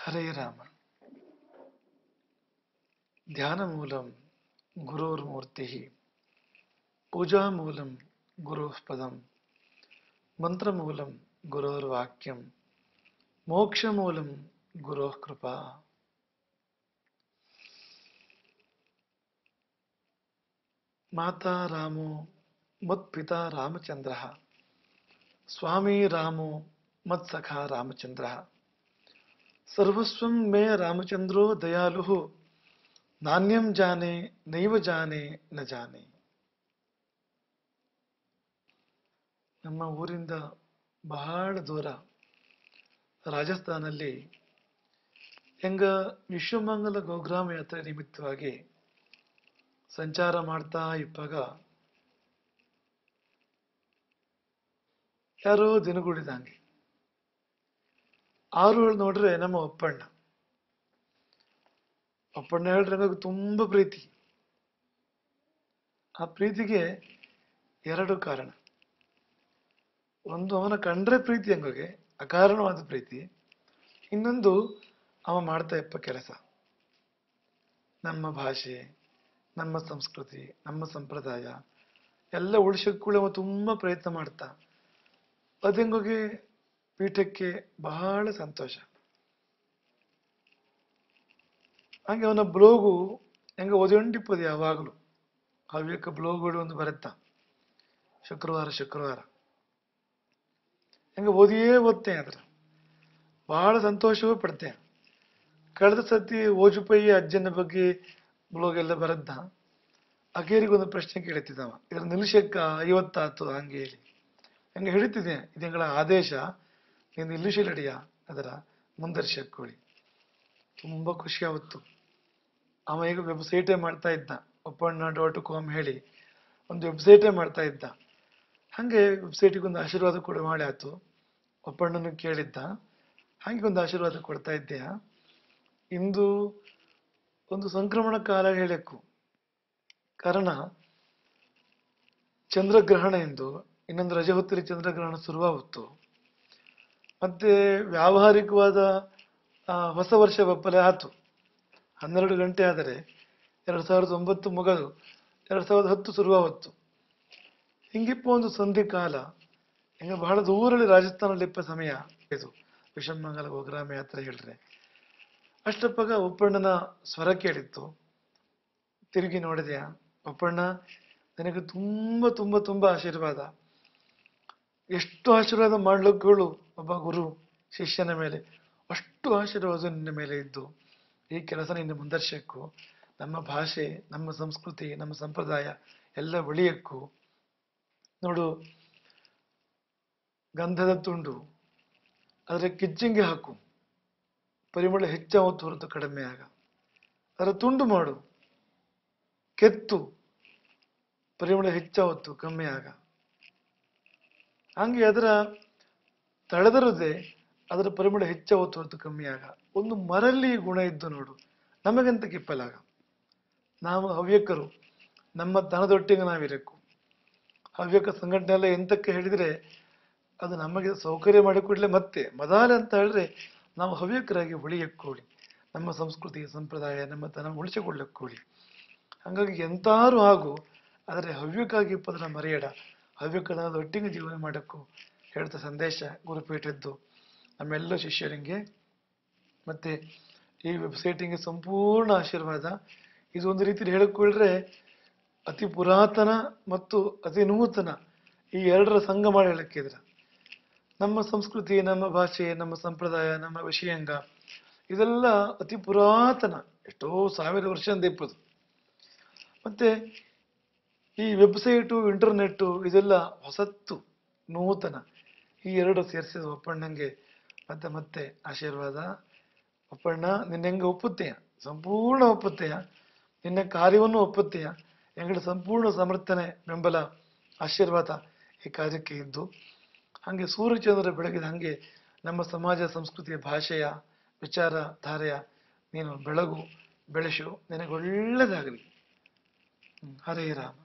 ಹರೇ ರಾಮ ಧ್ಯಾನಮೂಲಂ ಗುರೋರ್ಮೂರ್ತಿ ಪೂಜಾಮೂಲಂ ಗುರೋಃ ಪದಂ ಮಂತ್ರಮೂಲಂ ಗುರೋರ್ವಾಕ್ಯಂ ಮೋಕ್ಷಮೂಲಂ ಗುರೋಃ ಕೃಪಾ ಮಾತಾ ರಾಮೋ ಮತ್ಪಿತಾ ರಾಮಚಂದ್ರಃ ಸ್ವಾಮಿ ರಾಮೋ ಮತ್ಸಖಾ ರಾಮಚಂದ್ರಃ ಸರ್ವಸ್ವಂ ಮೇ ರಾಮಚಂದ್ರೋ ದಯಾಲು ನಾಣ್ಯಂ ಜಾನೆ ನೈವ ಜಾನೆ ನ ಜಾನೆ ನಮ್ಮ ಊರಿಂದ ಬಹಳ ದೂರ ರಾಜಸ್ಥಾನಲ್ಲಿ ಹೆಂಗ ವಿಶ್ವಮಂಗಲ ಗೋಗ್ರಾಮ ಯಾತ್ರೆ ನಿಮಿತ್ತವಾಗಿ ಸಂಚಾರ ಮಾಡ್ತಾ ಇಪ್ಪಾಗ ಯಾರೋ ದಿನಗೂಡಿದಂಗೆ ಆರು ಹೇಳಿ ನೋಡ್ರೆ ನಮ್ಮ ಒಪ್ಪಣ್ಣ ಒಪ್ಪಣ್ಣ ಹೇಳ್ರೆ ನನಗೆ ತುಂಬ ಪ್ರೀತಿ ಆ ಪ್ರೀತಿಗೆ ಎರಡು ಕಾರಣ ಒಂದು ಅವನ ಕಂಡ್ರೆ ಪ್ರೀತಿ ಹಂಗೋಗೆ ಅಕಾರಣವಾದ ಪ್ರೀತಿ ಇನ್ನೊಂದು ಅವ ಮಾಡ್ತಾ ಇಪ್ಪ ಕೆಲಸ ನಮ್ಮ ಭಾಷೆ ನಮ್ಮ ಸಂಸ್ಕೃತಿ ನಮ್ಮ ಸಂಪ್ರದಾಯ ಎಲ್ಲ ಉಳಿಸಕ್ಕೂ ಅವ ತುಂಬ ಪ್ರಯತ್ನ ಮಾಡ್ತಾ ಅದಂಗೋಗಿ ಪೀಠಕ್ಕೆ ಬಹಳ ಸಂತೋಷ ಹಂಗೆ ಅವನ ಬ್ಲೋಗು ಹೆಂಗೆ ಓದಿಕೊಂಡಿಪ್ಪದು ಯಾವಾಗಲೂ ಹವ್ಯಕ ಬ್ಲೋಗುಗಳು ಒಂದು ಬರುತ್ತಾ ಶುಕ್ರವಾರ ಶುಕ್ರವಾರ ಹೆಂಗೆ ಓದಿಯೇ ಓದ್ತೆ ಅದ್ರ ಬಹಳ ಸಂತೋಷವೂ ಪಡ್ತೆ ಕಳೆದ ಸತಿ ಓಜುಪಯ್ಯ ಅಜ್ಜನ ಬಗ್ಗೆ ಬ್ಲೋಗ್ ಎಲ್ಲ ಬರದ್ದ ಅಕೇರಿಗೆ ಒಂದು ಪ್ರಶ್ನೆ ಕೇಳುತ್ತಿದ್ದವ ಇದ್ರ ನಿಲ್ಸಕ್ಕ ಐವತ್ತಾತು ಹಂಗೆ ಹೇಳಿ ಹಂಗೆ ಹೇಳ್ತಿದ್ದೆ ಇದಂಗಳ ಆದೇಶ ನೀನು ನಿಲ್ಲಿಸಲಡಿಯ ಅದರ ಮುಂದರ್ಶಕ್ಕೊಳ್ಳಿ ತುಂಬ ಖುಷಿ ಆವತ್ತು ಅವ ಈಗ ವೆಬ್ಸೈಟೇ ಮಾಡ್ತಾ ಇದ್ದ ಒಪ್ಪಣ್ಣ ಡಾಟ್ ಕಾಮ್ ಹೇಳಿ ಒಂದು ವೆಬ್ಸೈಟೇ ಮಾಡ್ತಾ ಇದ್ದ ಹಾಗೆ ವೆಬ್ಸೈಟಿಗೆ ಒಂದು ಆಶೀರ್ವಾದ ಕೂಡ ಮಾಡಿ ಆಯ್ತು ಒಪ್ಪಣ್ಣನ ಕೇಳಿದ್ದ ಹಾಗೆ ಒಂದು ಆಶೀರ್ವಾದ ಕೊಡ್ತಾ ಇದ್ದೆ ಇಂದು ಒಂದು ಸಂಕ್ರಮಣ ಕಾಲ ಹೇಳಕ್ಕು ಕಾರಣ ಚಂದ್ರಗ್ರಹಣ ಎಂದು ಇನ್ನೊಂದು ರಜೆ ಹೊತ್ತಲ್ಲಿ ಚಂದ್ರಗ್ರಹಣ ಶುರುವಾಗುತ್ತು ಮತ್ತೆ ವ್ಯಾವಹಾರಿಕವಾದ ಆ, ಹೊಸ ವರ್ಷ ಬಪ್ಪಲೆ ಆತು ಹನ್ನೆರಡು ಗಂಟೆ ಆದರೆ ಎರಡು ಸಾವಿರದ ಒಂಬತ್ತು ಮುಗದು ಎರಡು ಸಾವಿರದ ಹತ್ತು ಶುರುವಾಗುತ್ತು ಹಿಂಗಿಪ್ಪ ಒಂದು ಸಂಧಿ ಕಾಲ ಹಿಂಗೆ ಬಹಳ ದೂರಲ್ಲಿ ರಾಜಸ್ಥಾನದಲ್ಲಿ ಇಪ್ಪ ಸಮಯ ಇದು ವಿಷಮಂಗಲ ಗೋಗ್ರಾಮ ಯಾತ್ರೆ ಹೇಳ್ರೆ ಅಷ್ಟಪ್ಪಗ ಒಪ್ಪಣ್ಣನ ಸ್ವರ ಕೇಳಿತ್ತು ತಿರುಗಿ ನೋಡಿದೆಯಾ ಒಪ್ಪಣ್ಣ ನನಗೆ ತುಂಬ ತುಂಬ ತುಂಬ ಆಶೀರ್ವಾದ ಎಷ್ಟು ಆಶೀರ್ವಾದ ಮಾಡ್ಲಿಕ್ಕೇಳು ಒಬ್ಬ ಗುರು ಶಿಷ್ಯನ ಮೇಲೆ ಅಷ್ಟು ಆಶೀರ್ವಾದ ನಿನ್ನ ಮೇಲೆ ಇದ್ದು ಈ ಕೆಲಸ ನಿನ್ನ ಮುಂದರ್ಶಕ್ಕೂ ನಮ್ಮ ಭಾಷೆ ನಮ್ಮ ಸಂಸ್ಕೃತಿ ನಮ್ಮ ಸಂಪ್ರದಾಯ ಎಲ್ಲ ಉಳಿಯಕ್ಕೂ ನೋಡು ಗಂಧದ ತುಂಡು ಅದರ ಕಿಚ್ಚಂಗಿ ಹಾಕು ಪರಿಮಳ ಹೆಚ್ಚಾವತ್ತು ಹೊರತು ಕಡಿಮೆ ಆಗ ಅದರ ತುಂಡು ಮಾಡು ಕೆತ್ತು ಪರಿಮಳ ಹೆಚ್ಚಾವತ್ತು ಕಮ್ಮಿ ಆಗ ಹಂಗೆ ಅದರ ತಳೆದರದೆ ಅದರ ಪರಿಮಳ ಹೆಚ್ಚಾವತ್ತು ಹೊರತು ಕಮ್ಮಿ ಆಗ ಒಂದು ಮರಲ್ಲಿ ಗುಣ ಇದ್ದು ನೋಡು ನಮಗಂತ ಕಿಪ್ಪಲಾಗ ನಾವು ಹವ್ಯಕರು ನಮ್ಮ ದನದೊಟ್ಟಿಗೆ ನಾವಿರಬೇಕು ಹವ್ಯಕ ಸಂಘಟನೆ ಎಲ್ಲ ಎಂತಕ್ಕೆ ಹೇಳಿದ್ರೆ ಅದು ನಮಗೆ ಸೌಕರ್ಯ ಮಾಡಿಕೊಡ್ಲೆ ಮತ್ತೆ ಮೊದಲ ಅಂತ ಹೇಳಿದ್ರೆ ನಾವು ಹವ್ಯಕರಾಗಿ ಉಳಿಯಕ್ಕೋಳಿ ನಮ್ಮ ಸಂಸ್ಕೃತಿ ಸಂಪ್ರದಾಯ ನಮ್ಮ ತನ ಉಳಿಸಿಕೊಳ್ಳಕ್ಕೋಳಿ ಹಾಗಾಗಿ ಎಂತಾರು ಆಗು ಆದರೆ ಹವ್ಯಕ್ಕಾಗಿ ಪದನ ಮರೆಯಡ ಹವ್ಯಕದ ಒಟ್ಟಿಗೆ ಜೀವನ ಮಾಡಕ್ಕೂ ಹೇಳ್ತಾ ಸಂದೇಶ ಗುರುಪೀಠದ್ದು ನಮ್ಮೆಲ್ಲ ಶಿಷ್ಯರಿಗೆ ಮತ್ತೆ ಈ ವೆಬ್ಸೈಟಿಗೆ ಸಂಪೂರ್ಣ ಆಶೀರ್ವಾದ ಇದು ಒಂದು ರೀತಿಯಲ್ಲಿ ಹೇಳಿಕೊಳ್ಳ್ರೆ ಅತಿ ಪುರಾತನ ಮತ್ತು ಅತಿ ನೂತನ ಈ ಎರಡರ ಸಂಗಮ ಹೇಳಕ್ಕಿದ್ರ ನಮ್ಮ ಸಂಸ್ಕೃತಿ ನಮ್ಮ ಭಾಷೆ ನಮ್ಮ ಸಂಪ್ರದಾಯ ನಮ್ಮ ವಿಷಯಂಗ ಇದೆಲ್ಲ ಅತಿ ಪುರಾತನ ಎಷ್ಟೋ ಸಾವಿರ ವರ್ಷದಿಂದ ಇಪ್ಪದು ಮತ್ತೆ ಈ ವೆಬ್ಸೈಟು ಇಂಟರ್ನೆಟ್ಟು ಇದೆಲ್ಲ ಹೊಸತ್ತು ನೂತನ ಈ ಎರಡು ಸೇರಿಸಿದ ಒಪ್ಪಣ್ಣಂಗೆ ಮತ್ತೆ ಮತ್ತೆ ಆಶೀರ್ವಾದ ಒಪ್ಪಣ್ಣ ನಿನ್ನ ಹೆಂಗೆ ಒಪ್ಪುತ್ತೆಯ ಸಂಪೂರ್ಣ ಒಪ್ಪುತ್ತೆಯ ನಿನ್ನ ಕಾರ್ಯವನ್ನು ಒಪ್ಪುತ್ತೆಯ ಎಂಗಳ ಸಂಪೂರ್ಣ ಸಮರ್ಥನೆ ಬೆಂಬಲ ಆಶೀರ್ವಾದ ಈ ಕಾರ್ಯಕ್ಕೆ ಇದ್ದು ಹಾಗೆ ಸೂರ್ಯಚಂದ್ರ ಬೆಳಗಿದ ಹಾಗೆ ನಮ್ಮ ಸಮಾಜ ಸಂಸ್ಕೃತಿಯ ಭಾಷೆಯ ವಿಚಾರಧಾರೆಯ ನೀನು ಬೆಳಗು ಬೆಳೆಸು ನಿನಗೆ ಒಳ್ಳೆಯದಾಗಲಿ ಹ್ಮ್. ಹರೇ ರಾಮ